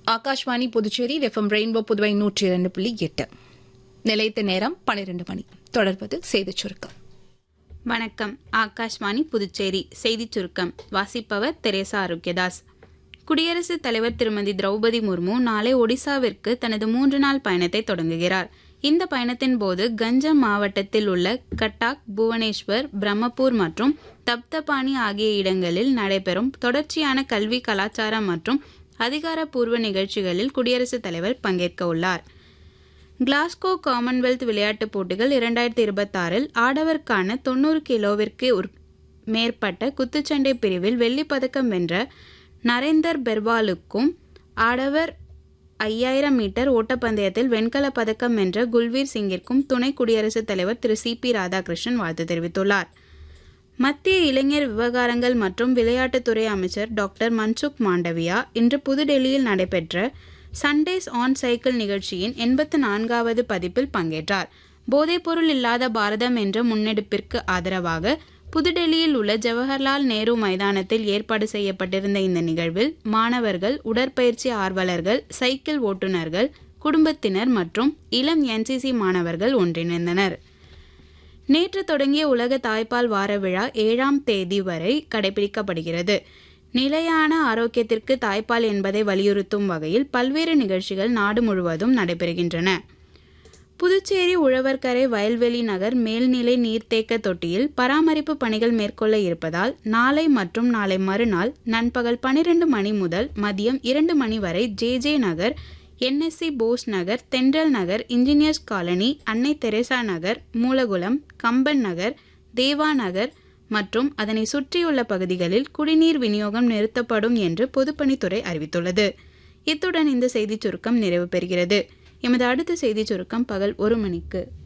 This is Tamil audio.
ஆகாஷ்வாணி புதுச்சேரி எஃப்எம் ரெயின்போ புதுவை நூற்றி இரண்டு புள்ளி எட்டு நிலைத்த நேரம் பன்னிரண்டு மணி தொடர்பது செய்திச் சுருக்கம் வணக்கம் ஆகாஷ்வாணி புதுச்சேரி செய்திச் சுருக்கம் வாசிப்பவர் தெரேசா ஆரோக்கியதாஸ் குடியரசுத் தலைவர் திருமதி திரௌபதி முர்மு நாளை ஒடிசாவிற்கு தனது மூன்று நாள் பயணத்தை தொடங்குகிறார் இந்த பயணத்தின் போது கஞ்சம் மாவட்டத்தில் உள்ள கட்டாக் புவனேஸ்வர் பிரம்மபூர் மற்றும் தப்தபானி ஆகிய இடங்களில் நடைபெறும் தொடர்ச்சியான கல்வி கலாச்சாரம் மற்றும் அதிகாரப்பூர்வ நிகழ்ச்சிகளில் குடியரசுத் தலைவர் பங்கேற்க உள்ளார் கிளாஸ்கோ காமன்வெல்த் விளையாட்டுப் போட்டிகள் இரண்டாயிரத்தி இருபத்தாறில் ஆடவருக்கான தொண்ணூறு கிலோவிற்கு உர்- மேற்பட்ட குத்துச்சண்டை பிரிவில் வெள்ளிப் பதக்கம் வென்ற நரேந்தர் பெர்வாலுக்கும் ஆடவர் ஐயாயிரம் மீட்டர் ஓட்டப்பந்தயத்தில் வெண்கலப் பதக்கம் வென்ற குல்வீர் சிங்கிற்கும் துணை குடியரசுத் தலைவர் திரு சி பி ராதாகிருஷ்ணன் வாழ்த்து தெரிவித்துள்ளார் மத்திய இளைஞர் விவகாரங்கள் மற்றும் விளையாட்டுத்துறை அமைச்சர் டாக்டர் மன்சுக் மாண்டவியா இன்று புதுடெல்லியில் நடைபெற்ற சண்டேஸ் ஆன் சைக்கிள் நிகழ்ச்சியின் எண்பத்து நான்காவது பதிப்பில் பங்கேற்றார் போதைப்பொருள் இல்லாத பாரதம் என்ற முன்னெடுப்பிற்கு ஆதரவாக புதுடெல்லியில் உள்ள ஜவஹர்லால் நேரு மைதானத்தில் ஏற்பாடு செய்யப்பட்டிருந்த இந்த நிகழ்வில் மாணவர்கள் உடற்பயிற்சி ஆர்வலர்கள் சைக்கிள் ஓட்டுநர்கள் குடும்பத்தினர் மற்றும் இளம் என்சிசி மாணவர்கள் ஒன்றிணைந்தனர் நேற்று தொடங்கிய உலக தாய்ப்பால் வார விழா ஏழாம் தேதி வரை கடைபிடிக்கப்படுகிறது நிலையான ஆரோக்கியத்திற்கு தாய்ப்பால் என்பதை வலியுறுத்தும் வகையில் பல்வேறு நிகழ்ச்சிகள் நாடு முழுவதும் நடைபெறுகின்றன புதுச்சேரி உழவர்கரை வயல்வெளி நகர் மேல்நிலை நீர்த்தேக்க தொட்டியில் பராமரிப்பு பணிகள் மேற்கொள்ள இருப்பதால் நாளை மற்றும் நாளை மறுநாள் நண்பகல் பனிரெண்டு மணி முதல் மதியம் இரண்டு மணி வரை J J Nagar NSC Bose Nagar Thendral Nagar engineers colony Annai Teresa Nagar Moolakulam Kamban Nagar Deva Nagar மற்றும் அதனை சுற்றியுள்ள பகுதிகளில் குடிநீர் விநியோகம் நிறுத்தப்படும் என்று பொதுப்பணித்துறை அறிவித்துள்ளது இத்துடன் இந்த செய்திச் சுருக்கம் நிறைவு பெறுகிறது எமது அடுத்த செய்திச் சுருக்கம் பகல் ஒரு மணிக்கு